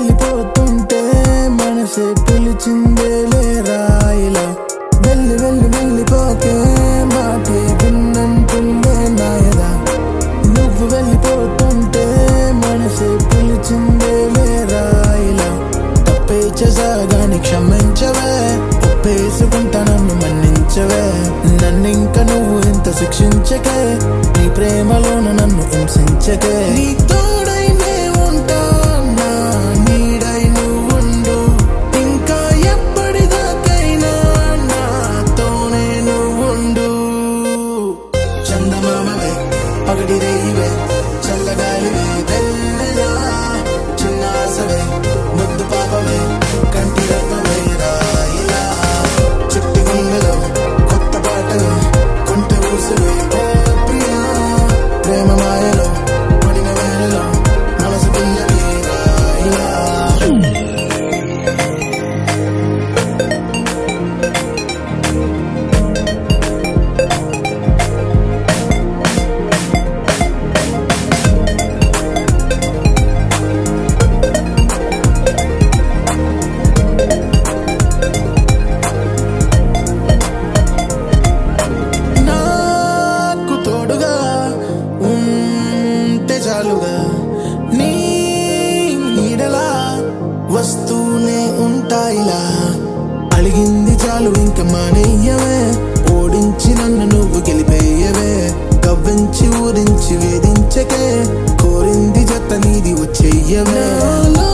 వెళ్ళిపోతుంటే మనసే పిలిచిందే లేరాయిలా వెళ్ళి వెళ్ళి వెళ్ళిపోకే మాటే విన్నంటుందే నాయదా నువ్వు వెళ్ళిపోతుంటే మనసే పిలిచిందే లేరాయిలా తప్పే చేసాగాని క్షమించవే ఒప్పేసుకుంటా నన్ను మన్నించవే నన్నింక నువ్వు ఇంత శిక్షించకే నీ ప్రేమలోన నన్ను హింసించకే నీ తోడైనే ఉంటా నా నీడై నువ్వుండు ఇంకా ఎప్పటిదాకైనా నాతోనే నువ్వుండు చందమామవే పగటి రేయివే చల్లగాలివే వెన్నెలా చిన్న ఆశవే ముద్దు పాపవే కంటి రత్నవే రాయిలా చుట్టి గుండెలో కొత్త పాటలు కొంటె ఊసవే ఓ ప్రియా ప్రేమ మాయలో పడిన వేళలో మనసు పిల్లవే రాయిలా నాకు తోడుగా ఉంటే చాలుగా నీ నీడలా వస్తూనే ఉంటాయిలా అడిగింది చాలు ఇంక మానేయవే ఓడించి నన్ను నువ్వు గెలిపేయవే కవ్వించి ఊరించి వేధించకే కోరింది జత నీది వచ్చేయవే